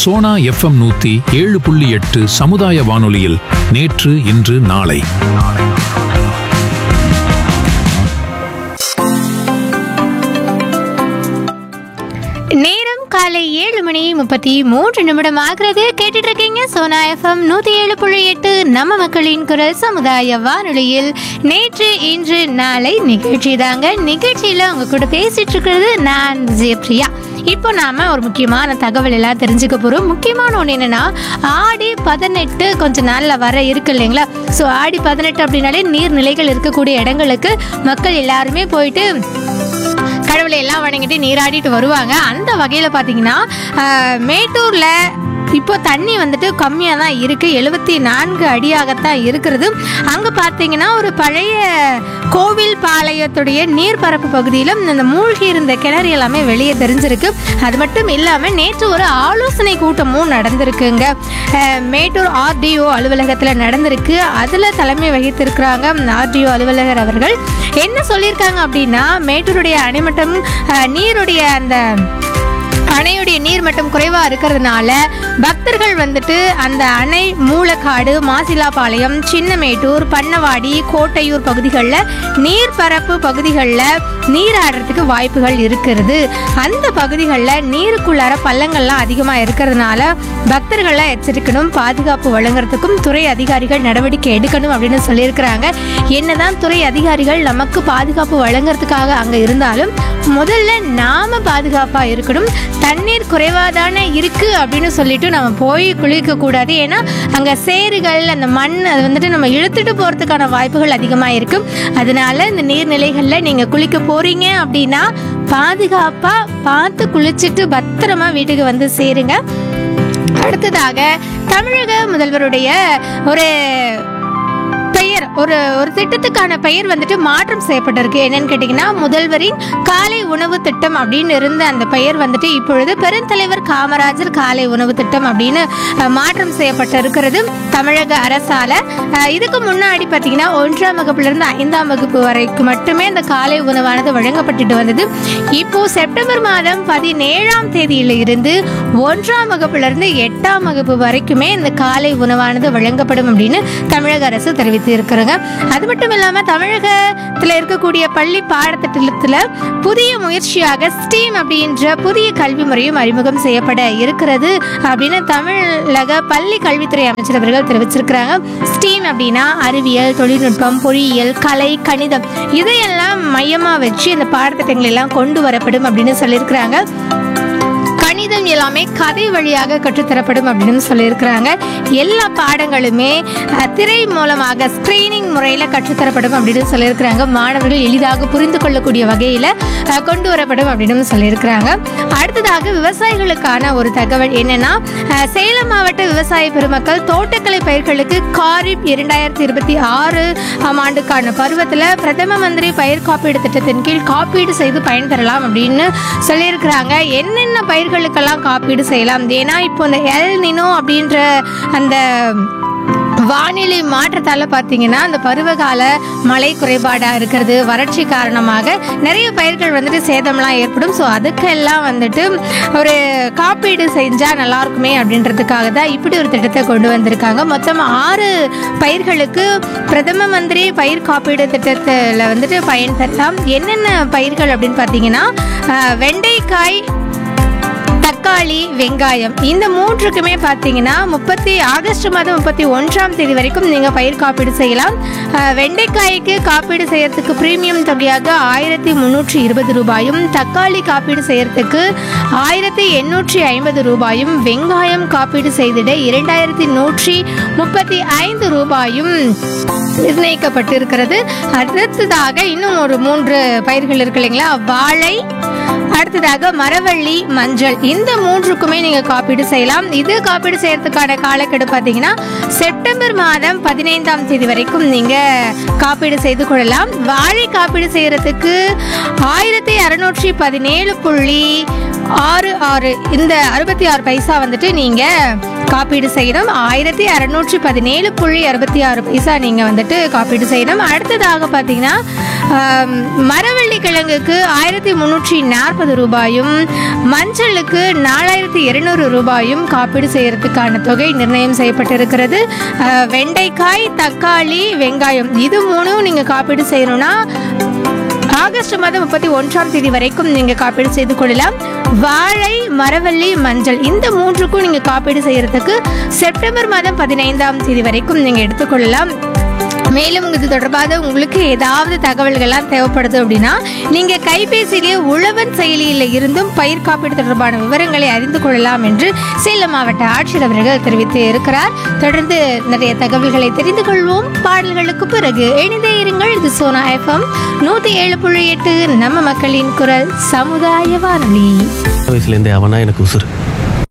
Sona FM நூத்தி ஏழு புள்ளி எட்டு சமுதாய வானொலியில் நேற்று இன்று நாளை நேரம் காலை ஏழு மணி முப்பத்தி மூன்று நிமிடம் ஆகிறது கேட்டுட்டு இருக்கீங்க சோனா எஃப்எம் நூத்தி ஏழு புள்ளி எட்டு நம்ம மக்களின் குரல் சமுதாய வானொலியில் நேற்று இன்று நாளை நிகழ்ச்சி தாங்க நிகழ்ச்சியில உங்க கூட பேசிட்டு இருக்கிறது நான் ஜெயப்ரியா இப்போ நாம ஒரு முக்கியமான தகவல் எல்லாம் தெரிஞ்சுக்க போறோம் முக்கியமான ஒன்று என்னன்னா ஆடி பதினெட்டு கொஞ்ச நாள்ல வர இருக்கு இல்லைங்களா ஸோ ஆடி பதினெட்டு அப்படின்னாலே நீர்நிலைகள் இருக்கக்கூடிய இடங்களுக்கு மக்கள் எல்லாருமே போயிட்டு கடவுளை எல்லாம் வணங்கிட்டு நீராடிட்டு வருவாங்க அந்த வகையில் பார்த்தீங்கன்னா ஆஹ், மேட்டூர்ல இப்போ தண்ணி வந்துட்டு கம்மியாக தான் இருக்குது எழுபத்தி நான்கு அடியாகத்தான் இருக்கிறது அங்கே பார்த்தீங்கன்னா ஒரு பழைய கோவில் பாளையத்துடைய நீர்பரப்பு பகுதியிலும் இந்த மூழ்கி இருந்த கிணறு எல்லாமே வெளியே தெரிஞ்சிருக்கு அது மட்டும் இல்லாமல் நேற்று ஒரு ஆலோசனை கூட்டமும் நடந்திருக்குங்க அஹ், மேட்டூர் ஆர்டிஓ அலுவலகத்தில் நடந்திருக்கு அதில் தலைமை வகித்திருக்கிறாங்க ஆர்டிஓ அலுவலகர் அவர்கள் என்ன சொல்லியிருக்காங்க அப்படின்னா மேட்டூருடைய அணைமட்டம் அஹ், நீருடைய அந்த அணையுடைய நீர்மட்டம் குறைவாக இருக்கிறதுனால பக்தர்கள் வந்துட்டு அந்த அணை மூலக்காடு மாசிலாபாளையம் சின்னமேட்டூர் பண்ணவாடி கோட்டையூர் பகுதிகளில் நீர்பரப்பு பகுதிகளில் நீராடுறதுக்கு வாய்ப்புகள் இருக்கிறது அந்த பகுதிகளில் நீருக்குள்ளார பள்ளங்கள்லாம் அதிகமாக இருக்கிறதுனால பக்தர்களை எச்சரிக்கணும் பாதுகாப்பு வழங்குறதுக்கும் துறை அதிகாரிகள் நடவடிக்கை எடுக்கணும் அப்படின்னு சொல்லியிருக்கிறாங்க என்னதான் துறை அதிகாரிகள் நமக்கு பாதுகாப்பு வழங்குறதுக்காக அங்கே இருந்தாலும் முதல்ல நாம பாதுகாப்பாக இருக்கணும் தண்ணீர் குறைவாக தானே இருக்கு அப்படின்னு சொல்லிட்டு நம்ம போய் குளிக்க கூடாது ஏன்னா அங்கே சேறுகள் அந்த மண் அது வந்துட்டு நம்ம இழுத்துட்டு போகிறதுக்கான வாய்ப்புகள் அதிகமாக இருக்கும் அதனால இந்த நீர்நிலைகளில் நீங்கள் குளிக்க போறீங்க அப்படின்னா பாதுகாப்பாக பார்த்து குளிச்சுட்டு பத்திரமா வீட்டுக்கு வந்து சேருங்க அடுத்ததாக தமிழக முதல்வருடைய ஒரு பெயர் ஒரு ஒரு திட்டத்துக்கான பெயர் வந்துட்டு மாற்றம் செய்யப்பட்டிருக்கு என்னன்னு கேட்டிங்கன்னா முதல்வரின் காலை உணவு திட்டம் அப்படின்னு இருந்த அந்த பெயர் வந்துட்டு இப்பொழுது பெருந்தலைவர் காமராஜர் காலை உணவு திட்டம் அப்படின்னு அஹ், மாற்றம் செய்யப்பட்டிருக்கிறது தமிழக அரசால அஹ், இதுக்கு முன்னாடி பார்த்தீங்கன்னா ஒன்றாம் வகுப்புல இருந்து ஐந்தாம் வகுப்பு வரைக்கும் மட்டுமே இந்த காலை உணவானது வழங்கப்பட்டுட்டு வந்தது இப்போ செப்டம்பர் மாதம் பதினேழாம் தேதியில இருந்து ஒன்றாம் வகுப்புல இருந்து எட்டாம் வகுப்பு வரைக்குமே இந்த காலை உணவானது வழங்கப்படும் அப்படின்னு தமிழக அரசு தெரிவித்து இருக்கிறாங்க அது மட்டும் இல்லாம தமிழகத்துல இருக்கக்கூடிய பள்ளி பாடத்திட்டத்துல புதிய முயற்சியாக ஸ்டீம் அப்படின்ற புதிய கல்வி முறையும் அறிமுகம் செய்யப்பட இருக்கிறது அப்படின்னு தமிழக பள்ளி கல்வித்துறை அமைச்சர் அவர்கள் தெரிவிச்சிருக்கிறாங்க ஸ்டீம் அப்படின்னா அறிவியல் தொழில்நுட்பம் பொறியியல் கலை கணிதம் இதையெல்லாம் மையமா வச்சு இந்த பாடத்திட்டங்கள் எல்லாம் கொண்டு வரப்படும் அப்படின்னு சொல்லியிருக்கிறாங்க கணிதம் எல்லாமே கதை வழியாக கற்றுத்தரப்படும் அப்படின்னு சொல்லியிருக்கிறாங்க எல்லா பாடங்களுமே அஹ், திரை மூலமாக ஸ்கிரீனிங் முறையில் கற்றுத்தரப்படும் அப்படின்னு சொல்லியிருக்கிறாங்க மாணவர்கள் எளிதாக புரிந்து கொள்ளக்கூடிய வகையில் அஹ், கொண்டு வரப்படும் அப்படின்னு சொல்லியிருக்கிறாங்க அடுத்ததாக விவசாயிகளுக்கான ஒரு தகவல் என்னன்னா அஹ், சேலம் மாவட்ட விவசாய பெருமக்கள் தோட்டக்கலை பயிர்களுக்கு காரிப் இரண்டாயிரத்தி இருபத்தி ஆறு ஆம் ஆண்டுக்கான பருவத்தில் பிரதம மந்திரி பயிர் காப்பீடு திட்டத்தின் கீழ் காப்பீடு செய்து பயன்பெறலாம் அப்படின்னு சொல்லியிருக்கிறாங்க என்னென்ன பயிர்களுக்கெல்லாம் காப்பீடு செய்யலாம் ஏன்னா இப்போ இந்த எல் நினோ அப்படின்ற அந்த வானிலை மாற்றத்தால் பார்த்தீங்கன்னா அந்த பருவகால மழை குறைபாடாக இருக்கிறது வறட்சி காரணமாக நிறைய பயிர்கள் வந்துட்டு சேதம்லாம் ஏற்படும் ஸோ அதுக்கெல்லாம் வந்துட்டு ஒரு காப்பீடு செஞ்சால் நல்லா இருக்குமே அப்படின்றதுக்காக தான் இப்படி ஒரு திட்டத்தை கொண்டு வந்திருக்காங்க மொத்தம் ஆறு பயிர்களுக்கு பிரதம மந்திரி பயிர் காப்பீடு திட்டத்தில் வந்துட்டு பயன்பெறலாம் என்னென்ன பயிர்கள் அப்படின்னு பார்த்தீங்கன்னா அஹ், வெண்டைக்காய் தக்காளி வெங்காயம் இந்த மூன்றுக்குமே பார்த்தீங்கன்னா முப்பத்தி ஆகஸ்ட் மாதம் முப்பத்தி ஒன்றாம் தேதி வரைக்கும் நீங்கள் பயிர் காப்பீடு செய்யலாம் அஹ், வெண்டைக்காய்க்கு காப்பீடு செய்யறதுக்கு பிரீமியம் தொகையாக ஆயிரத்தி முந்நூற்றி இருபது ரூபாயும் தக்காளி காப்பீடு செய்யறதுக்கு ஆயிரத்தி எண்ணூற்றி ஐம்பது ரூபாயும் வெங்காயம் காப்பீடு செய்திட இரண்டாயிரத்தி நூற்றி முப்பத்தி ஐந்து ரூபாயும் நிர்ணயிக்கப்பட்டிருக்கிறது அடுத்ததாக இன்னும் ஒரு மூன்று பயிர்கள் இருக்கு இல்லைங்களா வாழை அடுத்ததாக மரவள்ளி மஞ்சள் இந்த மூன்றுக்குமே நீங்க காப்பீடு செய்யலாம் இது காப்பீடு செய்யறதுக்கான காலக்கெடு பார்த்தீங்கன்னா செப்டம்பர் மாதம் பதினைந்தாம் தேதி வரைக்கும் நீங்க காப்பீடு செய்து கொள்ளலாம் வாழை காப்பீடு செய்யறதுக்கு ஆயிரத்தி அறுநூற்றி பதினேழு புள்ளி ஆறு ஆறு இந்த அறுபத்தி ஆறு பைசா வந்துட்டு நீங்க காப்பீடு செய்யணும் ஆயிரத்தி அறுநூற்றி பதினேழு புள்ளி அறுபத்தி ஆறு பைசா நீங்க வந்துட்டு காப்பீடு செய்யணும் அடுத்ததாக பார்த்தீங்கன்னா ஆம், மரவள்ளி கிழங்குக்கு ஆயிரத்தி முந்நூற்றி நாற்பது ரூபாயும் மஞ்சளுக்கு நாலாயிரத்தி இருநூறு ரூபாயும் காப்பீடு செய்யறதுக்கான தொகை நிர்ணயம் செய்யப்பட்டிருக்கிறது ஆ, வெண்டைக்காய் தக்காளி வெங்காயம் இது மூணும் நீங்கள் காப்பீடு செய்யணும்னா ஆகஸ்ட் மாதம் முப்பத்தி ஒன்றாம் தேதி வரைக்கும் நீங்க காப்பீடு செய்து கொள்ளலாம் வாழை மரவள்ளி மஞ்சள் இந்த மூன்றுக்கும் நீங்க காப்பீடு செய்யறதுக்கு செப்டம்பர் மாதம் பதினைந்தாம் தேதி வரைக்கும் நீங்க எடுத்துக்கொள்ளலாம் மேலும் இது தொடர்பாக உங்களுக்கு ஏதாவது தகவல்கள்லாம் தேவைப்படுது அப்படின்னா நீங்க கைபேசியிலே உழவன் செயலியில் இருந்தும் பயிர் காப்பீடு தொடர்பான விவரங்களை அறிந்து கொள்ளலாம் என்று சேலம் மாவட்ட ஆட்சியர் அவர்கள் தெரிவித்து இருக்கிறார் தொடர்ந்து நிறைய தகவல்களை தெரிந்து கொள்வோம் பாடல்களுக்கு பிறகு இணைந்தே இருங்கள் இது சோனா எஃப்எம் நூத்தி ஏழு புள்ளி எட்டு நம்ம மக்களின் குரல் சமுதாய வானொலி வயசுலேருந்தே அவனா எனக்கு உசுறு